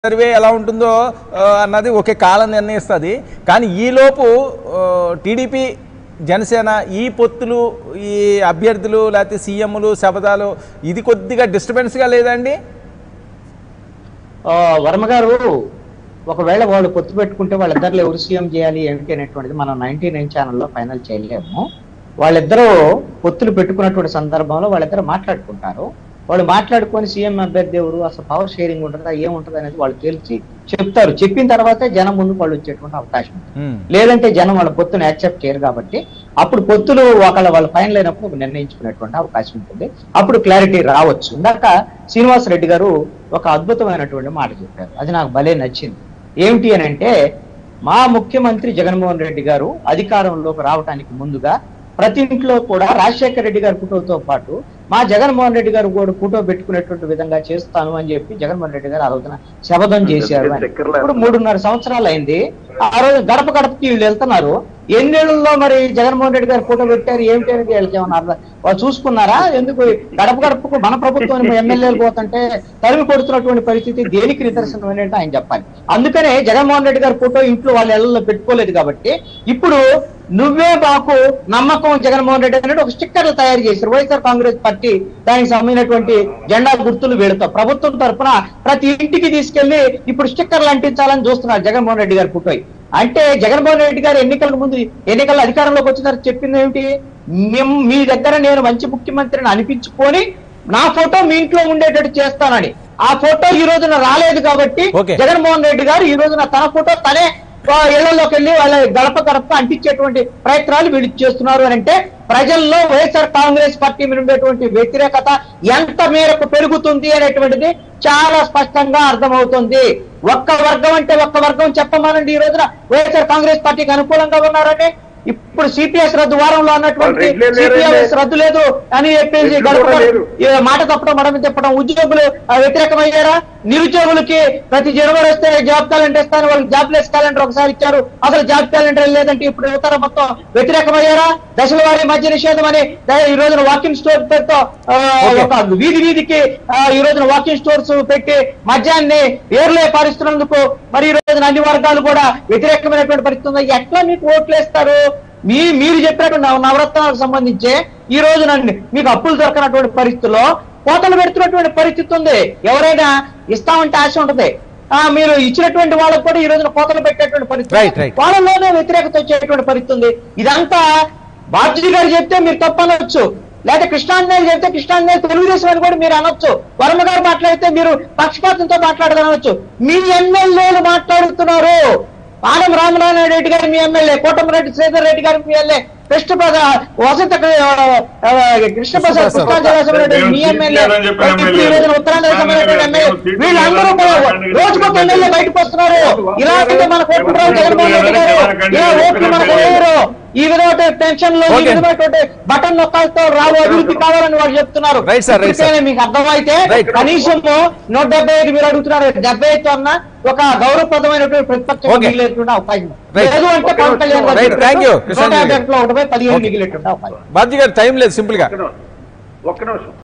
Survey ఎలా ఉంటుందో ఆ, అన్నది ఒకే కాలం నిర్ణయిస్తుంది కానీ ఈలోపు టీడీపీ జనసేన ఈ పొత్తులు ఈ అభ్యర్థులు లేకపోతే సీఎంలు శపథాలు ఇది కొద్దిగా డిస్టర్బెన్స్గా లేదండి ఆ, వర్మ గారు ఒకవేళ వాళ్ళు పొత్తు పెట్టుకుంటే వాళ్ళిద్దరిలో ఎవరు సీఎం చేయాలి ఏంటి అనేటువంటిది మనం నైన్టీ నైన్ ఛానల్లో ఫైనల్ చేయలేము వాళ్ళిద్దరూ పొత్తులు పెట్టుకున్నటువంటి సందర్భంలో వాళ్ళిద్దరు మాట్లాడుకుంటారు వాళ్ళు మాట్లాడుకొని సీఎం అభ్యర్థి ఎవరు అసలు పవర్ షేరింగ్ ఉంటుందా ఏముంటుంది అనేది వాళ్ళు తేల్చి చెప్తారు చెప్పిన తర్వాతే జనం ముందు వాళ్ళు వచ్చేటువంటి అవకాశం ఉంది ఉమ్. లేదంటే జనం వాళ్ళ పొత్తును యాక్సెప్ట్ చేయరు కాబట్టి అప్పుడు పొత్తులు ఒకళ్ళ వాళ్ళ ఫైనల్ అయినప్పుడు ఒక నిర్ణయించుకునేటువంటి అవకాశం ఉంటుంది అప్పుడు క్లారిటీ రావచ్చు ఇందాక శ్రీనివాస్ రెడ్డి గారు ఒక అద్భుతమైనటువంటి మాట చెప్పారు అది నాకు భలే నచ్చింది ఏమిటి అని అంటే మా ముఖ్యమంత్రి జగన్మోహన్ రెడ్డి గారు అధికారంలోకి రావడానికి ముందుగా ప్రతి ఇంట్లో కూడా రాజశేఖర రెడ్డి గారి ఫోటోతో పాటు మా జగన్మోహన్ రెడ్డి గారు కూడా ఫోటో పెట్టుకునేటువంటి విధంగా చేస్తాను అని చెప్పి జగన్మోహన్ రెడ్డి గారు ఆ రోజున శపథం చేశారు అని. ఇప్పుడు మూడున్నర సంవత్సరాలు అయింది ఆ రోజు గడప గడపకి వీళ్ళు వెళ్తున్నారు ఎన్నేళ్లలో మరి జగన్మోహన్ రెడ్డి గారు ఫోటో పెట్టారు ఏమిటి అనేది వీళ్ళకి ఏమన్నా అర్థం వాళ్ళు చూసుకున్నారా ఎందుకు గడప గడపకు మన ప్రభుత్వం ఎమ్మెల్యేలు పోతుంటే తరిమి కొడుతున్నటువంటి పరిస్థితి దేనికి నిదర్శనం అనేది ఆయన చెప్పాలి అందుకనే జగన్మోహన్ రెడ్డి గారి ఫోటో ఇంట్లో వాళ్ళ ఇళ్లలో పెట్టుకోలేదు కాబట్టి ఇప్పుడు నువ్వే మాకు నమ్మకం జగన్మోహన్ రెడ్డి అనేది ఒక స్టిక్కర్లు తయారు చేశారు వైఎస్ఆర్ కాంగ్రెస్ పార్టీ దానికి సంబంధించినటువంటి జెండా గుర్తులు వీళ్ళతో ప్రభుత్వం తరఫున ప్రతి ఇంటికి తీసుకెళ్లి ఇప్పుడు స్టిక్కర్లు అంటించాలని చూస్తున్నారు జగన్మోహన్ రెడ్డి గారి ఫోటో అంటే జగన్మోహన్ రెడ్డి గారు ఎన్నికలకు ముందు ఎన్నికల అధికారంలోకి వచ్చినారు చెప్పింది ఏమిటి మేము మీ దగ్గర నేను మంచి ముఖ్యమంత్రిని అనిపించుకొని నా ఫోటో మీ ఇంట్లో ఉండేటట్టు చేస్తానని ఆ ఫోటో ఈ రోజున రాలేదు కాబట్టి Okay. జగన్మోహన్ రెడ్డి గారు ఈ రోజున తన ఫోటో తనే ఆ, ఇళ్లలోకి వెళ్ళి వాళ్ళ గడప గడప అంటించేటువంటి ప్రయత్నాలు వీళ్ళు చేస్తున్నారు అని అంటే ప్రజల్లో వైఎస్ఆర్ కాంగ్రెస్ పార్టీ మీద ఉండేటువంటి వ్యతిరేకత ఎంత మేరకు పెరుగుతుంది అనేటువంటిది చాలా స్పష్టంగా అర్థమవుతుంది ఒక్క వర్గం అంటే ఒక్క వర్గం చెప్పమానండి ఈ రోజున వైఎస్ఆర్ కాంగ్రెస్ పార్టీకి అనుకూలంగా ఉన్నారంటే ఇప్పుడు సిపిఎస్ రద్దు వారంలో అన్నటువంటి వాళ్ళు రెగ్యులర్ లేరు, సిపిఎస్ రద్దు లేదు అని చెప్పేసి రెగ్యులర్ గడప కూడా లేరు. ఈ మాట తప్పడం మనం తిప్పడం ఉద్యోగులు ఆ, వ్యతిరేకమయ్యారా నిరుద్యోగులకి ప్రతి జనవరి వస్తే జాబ్ క్యాలెండర్ ఇస్తాను వాళ్ళకి జాబ్ లెస్ క్యాలెండర్ ఒకసారి ఇచ్చారు అసలు జాబ్ క్యాలెండర్ లేదంటే ఇప్పుడు యువతర మొత్తం వ్యతిరేకమయ్యారా దశల వారి మధ్య నిషేధం అని ద- ఈ రోజున వాకింగ్ స్టోర్ పేరుతో ఆ, Okay. ఒక వీధి వీధికి ఆ, ఈ రోజున వాకింగ్ స్టోర్స్ పెట్టి మద్యాన్ని ఏర్లే పారిస్తున్నందుకు మరి ఈ రోజున అన్ని వర్గాలు కూడా వ్యతిరేకమైనటువంటి పరిస్థితి ఉంది ఎట్లా మీకు ఓట్లు వేస్తారు మీ మీరు చెప్పినటువంటి నవ- నవరత్నాలకు సంబంధించి ఈ రోజున మీకు అప్పులు దొరకనటువంటి పరిస్థితుల్లో కోతలు పెడుతున్నటువంటి పరిస్థితి ఉంది ఎవరైనా ఇస్తామంటే ఆశ ఉంటది ఆ మీరు ఇచ్చినటువంటి వాళ్ళకు కూడా ఈ రోజున కోతలు పెట్టేటువంటి Right, పరిస్థితి right. వాళ్ళలోనే వ్యతిరేకత వచ్చేటువంటి పరిస్థితి ఉంది ఇదంతా బాబ్జీ గారు చెప్తే మీరు తప్పనొచ్చు లేదా కృష్ణాంజనేయులు చెప్తే కృష్ణాంజనేయులు తెలుగుదేశం అని కూడా మీరు అనొచ్చు వర్మ గారు మాట్లాడితే మీరు పక్షపాతంతో మాట్లాడగలవచ్చు మీ ఎమ్మెల్యేలు మాట్లాడుతున్నారు ఆనం రామనారాయణ రెడ్డి గారు మీ ఎమ్మెల్యే కోటమిరెడ్డి శ్రీధర్ రెడ్డి గారు మీ ఎమ్మెల్యే కృష్ణప్రసాద్ వసంత కృష్ణప్రసాద్ కృష్ణప్రసాద్. కృష్ణాజలాసం రెడ్డి మీ ఎమ్మెల్యే ఈ రోజున ఉత్తరాంధ్ర సంబంధించిన ఎమ్మెల్యే వీళ్ళందరూ కూడా రోజుకొక ఎమ్మెల్యే బయటకు వస్తున్నారు ఇలాంటి మన కోటమిరావు జగన్మోహన్ రెడ్డి గారు ఇలా ఓట్లు మనకు వేయరు ఈ విధమైన టెన్షన్ లో ఈ Okay. విధమైనటువంటి బటన్ నొక్కాలతో రావు అభివృద్ధి కావాలని వాళ్ళు చెప్తున్నారు Right, sir, right, sir. ఇప్పటికైనా మీకు అర్థమైతే Right. కనీసము నూట డెబ్బై ఐదు మీరు అడుగుతున్నారు డెబ్బై ఐదు అన్న ఒక గౌరవప్రదమైనటువంటి ప్రతిపక్షం Okay. మిగిలేటువంటి అవకాశం Right. లేదు అంటే పవన్ కళ్యాణ్ గారు Right, thank you, నూట కృష్ణాజీ యాభై గారు. ఒకటిలో ఒకటిపై పదిహేను Okay. మిగిలేటువంటి అవకాశం బాబ్జీ గారు టైం లేదు సింపుల్గా ఒక్క నిమిషం ఒక్క నిమిషం